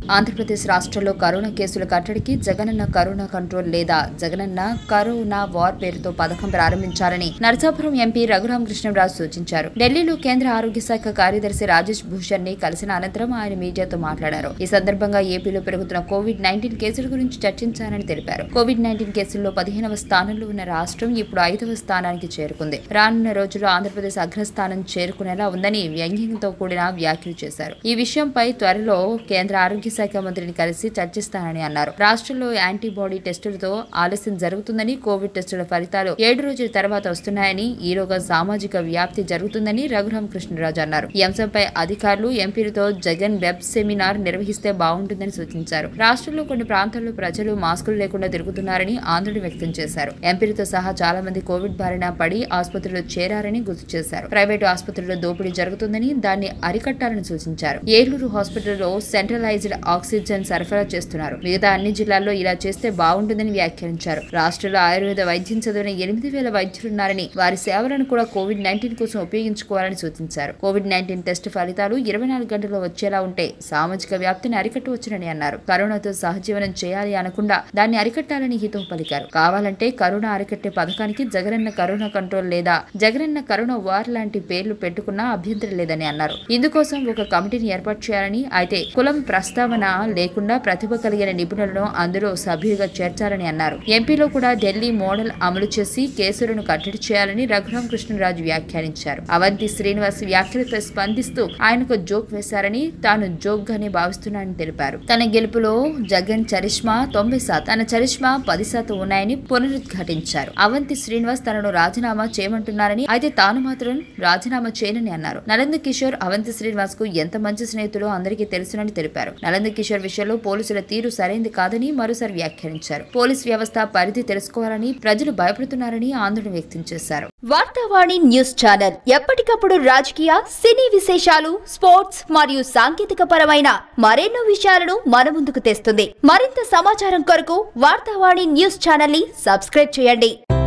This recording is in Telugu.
ఆంధ్రప్రదేశ్ రాష్ట్రంలో కరోనా కేసుల కట్టడికి జగనన్న కరోనా కంట్రోల్ లేదా జగనన్న కరోనా వార్ పేరుతో పథకం ప్రారంభించాలని నరసాపురం ఎంపీ రఘురామ కృష్ణరాజు సూచించారు ఢిల్లీలో కేంద్ర ఆరోగ్య శాఖ కార్యదర్శి రాజేష్ భూషణ్ ని కలిసిన అనంతరం ఆయన మీడియాతో మాట్లాడారు ఈ సందర్భంగా ఏపీలో పెరుగుతున్న కోవిడ్ నైన్టీన్ కేసుల గురించి చర్చించారని తెలిపారు కోవిడ్ నైన్టీన్ కేసుల్లో పదిహేనవ స్థానంలో ఉన్న రాష్ట్రం ఇప్పుడు ఐదవ స్థానానికి చేరుకుంది రానున్న రోజుల్లో ఆంధ్రప్రదేశ్ అగ్రస్థానం చేరుకునేలా ఉందని వ్యంగ్యంతో కూడిన వ్యాఖ్యలు చేశారు ఈ విషయంపై త్వరలో కేంద్ర ఆరోగ్య శాఖ మంత్రిని కలిసి చర్చిస్తానని అన్నారు రాష్ట్రంలో యాంటీబాడీ టెస్టులతో ఆలస్యం జరుగుతుందని కోవిడ్ టెస్టుల ఫలితాలు ఏడు రోజుల తర్వాత వస్తున్నాయని ఈలోగా సామాజిక వ్యాప్తి జరుగుతుందని రఘురామ కృష్ణరాజు అన్నారు ఈ అంశంపై అధికారులు ఎంపీలతో జగన్ వెబ్ సెమినార్ నిర్వహిస్తే బాగుంటుందని సూచించారు రాష్ట్రంలో కొన్ని ప్రాంతాల్లో ప్రజలు మాస్కులు లేకుండా తిరుగుతున్నారని ఆందోళన వ్యక్తం చేశారు ఎంపీలతో సహా చాలా మంది కోవిడ్ బారిన పడి ఆసుపత్రిలో చేరారని గుర్తు చేశారు ప్రైవేటు ఆసుపత్రుల్లో దోపిడీ జరుగుతుందని దాన్ని అరికట్టాలని సూచించారు ఏలూరు హాస్పిటల్లో సెంట్రలైజ్డ్ ఆక్సిజన్ సరఫరా చేస్తున్నారు మిగతా అన్ని జిల్లాల్లో ఇలా చేస్తే బాగుంటుందని వ్యాఖ్యానించారు రాష్ట్రంలో ఆయుర్వేద వైద్యం చదివిన ఎనిమిది వేల వైద్యులున్నారని వారి సేవలను కూడా కోవిడ్ నైన్టీన్ కోసం ఉపయోగించుకోవాలని సూచించారు కోవిడ్ నైన్టీన్ టెస్ట్ ఫలితాలు ఇరవై నాలుగు గంటల్లో వచ్చేలా ఉంటే సామాజిక వ్యాప్తిని అరికట్టవచ్చునని అన్నారు కరోనాతో సహజీవనం చేయాలి అనకుండా దాన్ని అరికట్టాలని హితవు పలికారు కావాలంటే కరోనా అరికట్టే పథకానికి జగనన్న కరోనా కంట్రోల్ లేదా జగనన్న కరోనా వార్ లాంటి పేర్లు పెట్టుకున్నా అభ్యంతరం లేదని అన్నారు ఇందుకోసం ఒక కమిటీని ఏర్పాటు చేయాలని అయితే కులం ప్రస్తావన లేకుండా ప్రతిభ కలిగిన నిపుణులను అందులో సభ్యులుగా చేర్చాలని అన్నారు ఎంపీలో కూడా ఢిల్లీ మోడల్ అమలు చేసి కేసులను కట్టడి చేయాలని రఘురామ కృష్ణరాజు వ్యాఖ్యానించారు అవంతి శ్రీనివాస్ వ్యాఖ్యలపై స్పందిస్తూ ఆయనకు జోక్ వేశారని తాను జోక్ గానే భావిస్తున్నానని తెలిపారు తన గెలుపులో జగన్ చరిష్మా తొంభై శాతం తన చరిష్మా పది శాతం ఉన్నాయని పునరుద్ఘాటించారు అవంతి శ్రీనివాస్ తనను రాజీనామా చేయమంటున్నారని అయితే తాను మాత్రం రాజీనామా చేయనని అన్నారు నరేంద్ర కిషోర్ అవంతి శ్రీనివాస్ కు ఎంత మంచి స్నేహితులో అందరికీ తెలుసునని తెలిపారు నరేంద్ర కిషోర్ విషయంలో పోలీసుల తీరు సరైంది కాదని మరోసారి వ్యాఖ్యానించారు పోలీస్ వ్యవస్థ పరిధి తెలుసుకోవాలని ప్రజలు భయపడుతున్నారని ఆందోళన వ్యక్తం చేశారు వార్తావాణి న్యూస్ ఛానల్ ఎప్పటికప్పుడు రాజకీయ సినీ విశేషాలు స్పోర్ట్స్ మరియు సాంకేతిక పరమైన మరెన్నో విషయాలను మన ముందుకు తెస్తుంది మరింత సమాచారం కొరకు వార్తావాణి న్యూస్ ఛానల్ ని సబ్స్క్రైబ్ చేయండి